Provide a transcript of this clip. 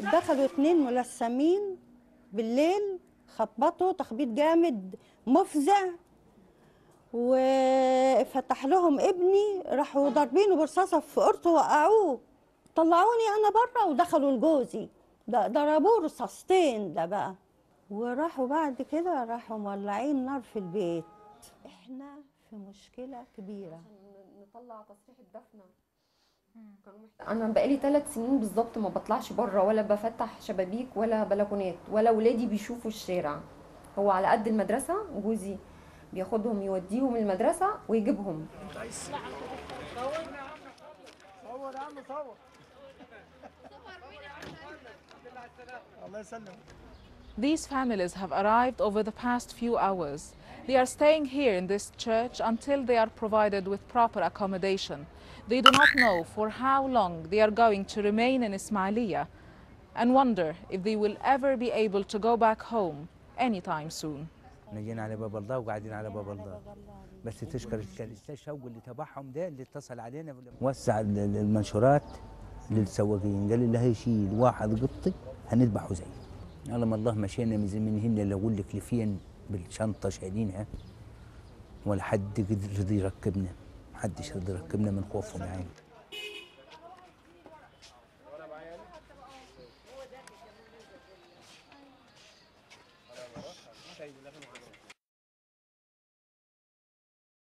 دخلوا اتنين ملثمين بالليل خبطوا تخبيط جامد مفزع وفتح لهم ابني راحوا ضاربينه برصاصه في قرطه وقعوه طلعوني انا بره ودخلوا لجوزي ده ضربوه رصاصتين ده بقى وراحوا بعد كده راحوا مولعين نار في البيت احنا في مشكله كبيره نطلع تصريح الدفنه انا بقالي ثلاث سنين بالظبط ما بطلعش بره ولا بفتح شبابيك ولا بلكونات ولا ولادي بيشوفوا الشارع هو على قد المدرسه جوزي بياخدهم يوديهم المدرسه ويجيبهم صور يا عم صور الله يسلمك These families have arrived over the past few hours. They are staying here in this church until they are provided with proper accommodation. They do not know for how long they are going to remain in Ismailia and wonder if they will ever be able to go back home anytime soon. احنا جينا على باب الله وقاعدين على باب الله بس تشكر الشوق اللي تبعهم ده اللي اتصل علينا وسع ال- ال- المنشورات للسواقين قال اللي هيشيل واحد قطي هنذبحه زي علم الله مشينا من من هنا اللي اقول لك لفين بالشنطه شايلينها ولا حد قدر رضي يركبنا محدش رضي يركبنا من خوفهم يعني